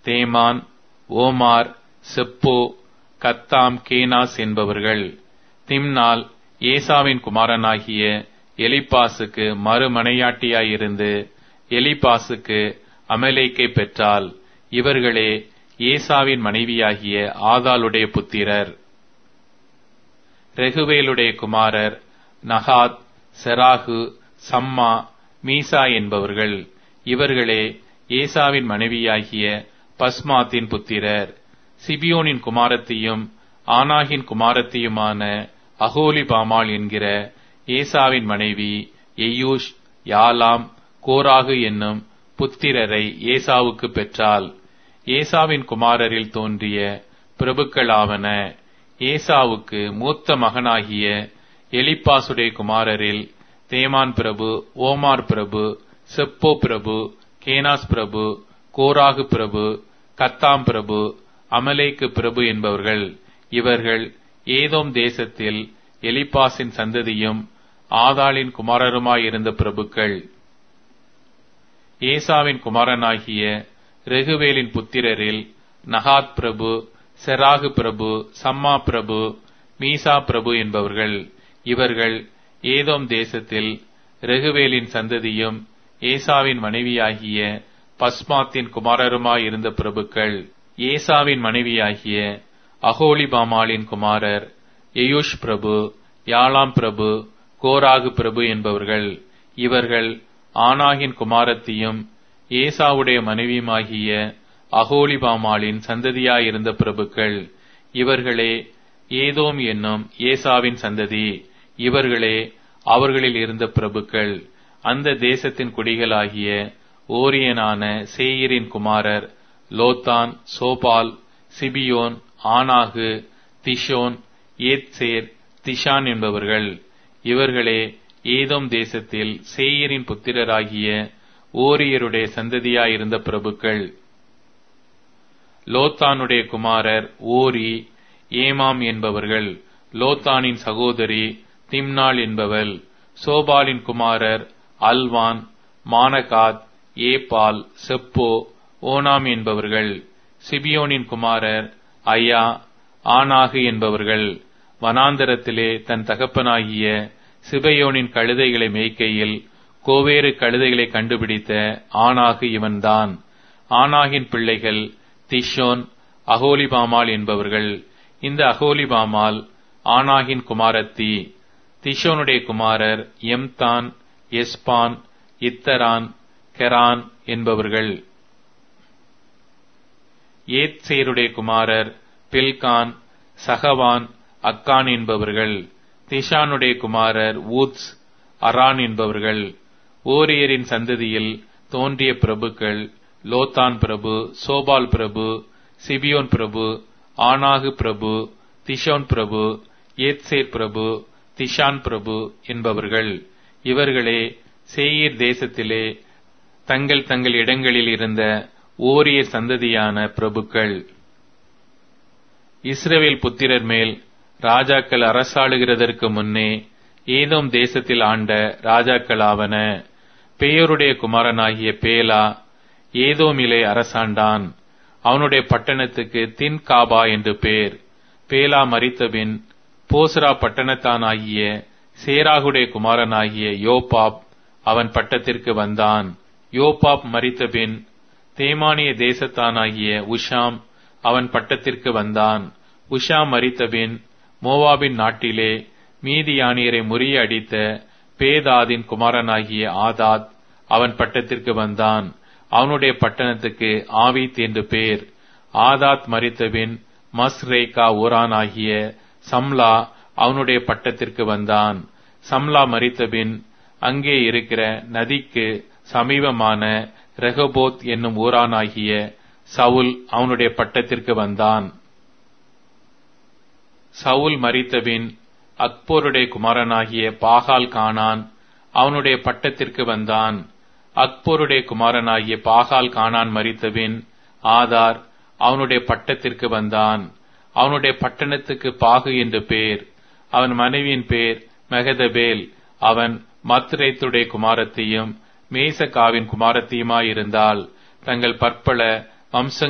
தேமான் Omar Zepho கத்தாம் கேனாஸ் என்பவர்கள் திம்னால் ஏசாவின் குமாரனாகிய எலிப்பாசுக்கு மறுமனையாட்டியாயிருந்து எலிப்பாசுக்கு அமலேக்கை பெற்றால் இவர்களே ஏசாவின் மனைவியாகிய ஆதாளுடைய புத்திரர் ரெகுவேலுடைய குமாரர் நகாத் செராகு சம்மா மீசா என்பவர்கள் இவர்களே ஏசாவின் மனைவியாகிய பஸ்மாத்தின் புத்திரர் சிபியோனின் குமாரத்தியும் ஆனாகின் குமாரத்தியுமான அகோலிபாமாள் என்கிற ஏசாவின் மனைவி எயூஷ் யாலாம் கோராகு என்னும் புத்திரரை ஏசாவுக்கு பெற்றால் ஏசாவின் குமாரரில் தோன்றிய பிரபுக்களாவன ஏசாவுக்கு மூத்த மகனாகிய எலிப்பாசுடைய குமாரரில் தேமான் பிரபு ஓமார் பிரபு செப்போ பிரபு கேனாஸ் பிரபு கோராகு பிரபு கத்தாம் பிரபு அமலேக்கு பிரபு என்பவர்கள் இவர்கள் ஏதோம் தேசத்தில் எலிப்பாசின் சந்ததியும் ஆதாளின் குமாரருமாயிருந்த பிரபுக்கள் ஏசாவின் குமாரனாகிய ரெகுவேலின் புத்திரரில் நகாத் பிரபு செராகு பிரபு சம்மா பிரபு மீசா பிரபு என்பவர்கள் இவர்கள் ஏதோம் தேசத்தில் ரெகுவேலின் சந்ததியும் ஏசாவின் மனைவியாகிய பஸ்மாத்தின் குமாரருமாயிருந்த பிரபுக்கள் ஏசாவின் மனைவியாகிய அகோலிபாமாலின் குமாரர் எயூஷ் பிரபு யாலாம் பிரபு கோராகு பிரபு என்பவர்கள் இவர்கள் ஆனாகின் குமாரத்தியும் ஏசாவுடைய மனைவியுமாகிய அகோலிபாமாலின் சந்ததியாயிருந்த பிரபுக்கள் இவர்களே ஏதோம் என்னும் ஏசாவின் சந்ததி இவர்களே அவர்களில் இருந்த பிரபுக்கள் அந்த தேசத்தின் குடிகளாகிய ஓரியனான சேயிரின் குமாரர் லோத்தான் சோபால் சிபியோன் ஆனாகு திஷோன் ஏத்சேர் திஷான் என்பவர்கள் இவர்களே ஏதோம் தேசத்தில் சேயரின் புத்திரராகிய ஓரியருடைய சந்ததியாயிருந்த பிரபுக்கள் லோத்தானுடைய குமாரர் ஓரி ஏமாம் என்பவர்கள் லோத்தானின் சகோதரி திம்னாள் என்பவள் சோபாலின் குமாரர் Alvan Manahath Ebal Shepho Onam என்பவர்கள் சிபியோனின் குமாரர் ஐயா ஆனாகு என்பவர்கள் வனாந்தரத்திலே தன் தகப்பனாகிய சிபயோனின் கழுதைகளை மேய்க்கையில் கோவேறு கழுதைகளை கண்டுபிடித்த ஆனாகு இவன்தான் ஆனாகின் பிள்ளைகள் திஷோன் அகோலிபாமால் என்பவர்கள் இந்த அகோலிபாமால் ஆனாகின் குமாரத்தி திஷோனுடைய குமாரர் எம்தான் எஸ்பான் இத்தரான் கெரான் என்பவர்கள் ஏத்சேருடைய குமாரர் பில்கான் சகவான் அக்கான் என்பவர்கள் திஷானுடைய குமாரர் ஊத்ஸ் அரான் என்பவர்கள் ஓரியரின் சந்ததியில் தோன்றிய பிரபுக்கள் லோத்தான் பிரபு சோபால் பிரபு சிபியோன் பிரபு ஆனாகு பிரபு திஷோன் பிரபு ஏத்சேர் பிரபு திஷான் பிரபு என்பவர்கள் இவர்களே சேயீர் தேசத்திலே தங்கள் தங்கள் இடங்களில் இருந்த ஓரிய சந்ததியான பிரபுக்கள் இஸ்ரவேல் புத்திரர் மேல் ராஜாக்கள் அரசாளுகிறதற்கு முன்னே ஏதோம் தேசத்தில் ஆண்ட ராஜாக்களாவன பேயோருடைய குமாரனாகிய பேலா ஏதோமிலே அரசாண்டான் அவனுடைய பட்டணத்துக்கு தின் காபா என்று பேர் பேலா மறித்தபின் போஸ்ரா பட்டணத்தானாகிய சேராகுடைய குமாரனாகிய யோபாப் அவன் பட்டத்திற்கு வந்தான் யோபாப் மறித்தபின் தேமானிய தேசத்தானாகிய உஷாம் அவன் பட்டத்திற்கு வந்தான் உஷாம் மறித்தபின் மோவாபின் நாட்டிலே மீதியானியரை முறியடித்த பேதாதின் குமாரனாகிய ஆதாத் அவன் பட்டத்திற்கு வந்தான் அவனுடைய பட்டணத்துக்கு ஆவித் என்று பேர் ஆதாத் மறித்தபின் மஸ்ரேகா ஊரானாகிய சம்லா அவனுடைய பட்டத்திற்கு வந்தான் சம்லா மறித்தபின் அங்கே இருக்கிற நதிக்கு சமீபமான ரெகபோத் என்னும் ஊரானாகிய சவுல் அவனுடைய பட்டத்திற்கு வந்தான் சவுல் மறித்தபின் அக்போருடைய குமாரனாகிய பாகால் கானான் அவனுடைய பட்டத்திற்கு வந்தான் அக்போருடைய குமாரனாகிய பாகால் கானான் மறித்தபின் ஆதார் அவனுடைய பட்டத்திற்கு வந்தான் அவனுடைய பட்டணத்துக்கு பாகு என்று பேர் அவன் மனைவியின் பேர் மெகதபேல் அவன் மத்ரேத்துடைய குமாரத்தையும் மேசகாவின் குமாரத்தையுமாயிருந்தால் தங்கள் பற்பல வம்ச